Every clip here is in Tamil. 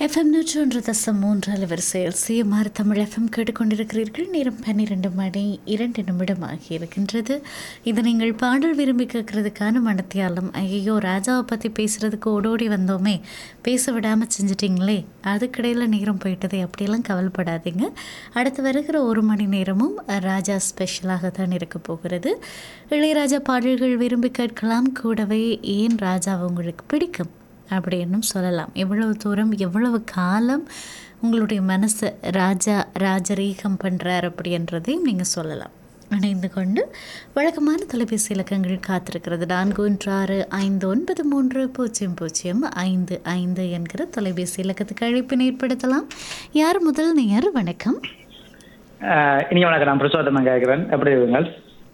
எஃப்எம் நூற்றி ஒன்று தசம் மூன்று அலைவரிசையில் சிஎம்ஆர் தமிழ் எஃப்எம் கேட்டுக்கொண்டிருக்கிறீர்கள் நேரம் பன்னிரெண்டு மணி இரண்டு நிமிடம் ஆகியிருக்கின்றது இது நீங்கள் பாடல் விரும்பி கேட்கறதுக்கான மனத்தியாலம் ஐயோ ராஜாவை பற்றி பேசுகிறதுக்கு ஓடோடி வந்தோமே பேச விடாமல் செஞ்சிட்டிங்களே அதுக்கிடையில் நேரம் போயிட்டதே அப்படியெல்லாம் கவலைப்படாதீங்க அடுத்து வருகிற ஒரு மணி நேரமும் ராஜா ஸ்பெஷலாக தான் இருக்க போகிறது இளையராஜா பாடல்கள் விரும்பி கேட்கலாம் கூடவே ஏன் ராஜாவை உங்களுக்கு பிடிக்கும் அப்படின்னும் சொல்லலாம் எவ்வளவு தூரம் எவ்வளவு காலம் உங்களுடைய மனசை ராஜா ராஜரீகம் பண்ணுறார் அப்படின்றதையும் நீங்கள் சொல்லலாம் இணைந்து கொண்டு வழக்கமான தொலைபேசி இலக்கங்கள் காத்திருக்கிறது நான்கு ஒன்று ஆறு ஐந்து ஒன்பது மூன்று பூஜ்ஜியம் பூஜ்ஜியம் ஐந்து ஐந்து என்கிற தொலைபேசி இலக்கத்துக்கு அழைப்பினை ஏற்படுத்தலாம் யார் முதல் நேயர் வணக்கம் ஆஹ் இனிய வணக்கம் நான் பிரசோத்தமன் கேட்கிறேன் எப்படி இருக்கீங்கள்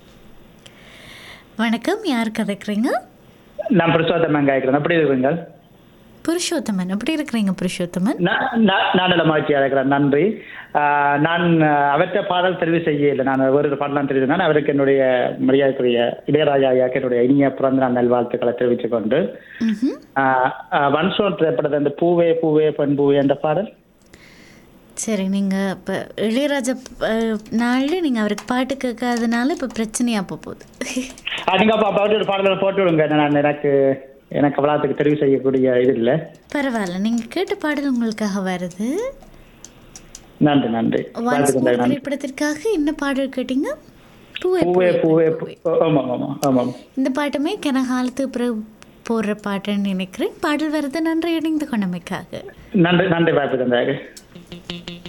வணக்கம் யார் கதைக்கிறீங்க நான் பிரசோத்தமன் கேட்கிறேன் எப்படி இருக்கீங்கள் புருஷோத்தமன் எப்படி இருக்கிறீங்க புருஷோத்தமன் நான் நான் நான் நல்ல மகிழ்ச்சியாக இருக்கிறேன் நன்றி ஆஹ் நான் ஆஹ் அவற்றை பாடல் தெரிவு செய்யலை நான் ஒரு பாடலாம் தெரிவு நான் அவருக்கு என்னுடைய மரியாதைக்குரிய இளையராஜா ஐயாக்கு என்னுடைய இனிய பிறந்த நாள் நல்வாழ்த்துக்களை தெரிவித்துக் கொண்டு ம்ஹும். வன்சோன் திரைப்படத்தை அந்த பூவே பூவே பெண் பூவே என்ற பாடல் சரி நீங்கள் இப்போ இளையராஜா நாளில் நீங்கள் அவருக்கு பாட்டு கேட்காதனால இப்போ பிரச்சனையாக போக போகுது ஆஹ் நீங்க அப்போ அப்போ ஒரு பாடலை போட்டு விடுங்க நான் எனக்கு எனக்கு அவ்வளோத்துக்கு தெரிவு செய்யக்கூடிய இது இல்லை பரவாயில்ல நீங்கள் கேட்ட பாடல் உங்களுக்காக வருது நன்றி நன்றி ஒன்ஸ் வாழ்த்துக்கள் நன்றி திரைப்படத்திற்காக என்ன பாடல் கேட்டீங்க பூவே பூவே பூவே பூவே. பூ- ஆமாம் ஆமாம் ஆமாம் இந்த பாட்டுமே கனகாலத்துக்கு பிறகு போடுற பாட்டுன்னு நினைக்கிறேன் பாடல் வருது நன்றி இணைந்து கொண்டமைக்காக நன்றி நன்றி வாய்ப்பு தந்தாரு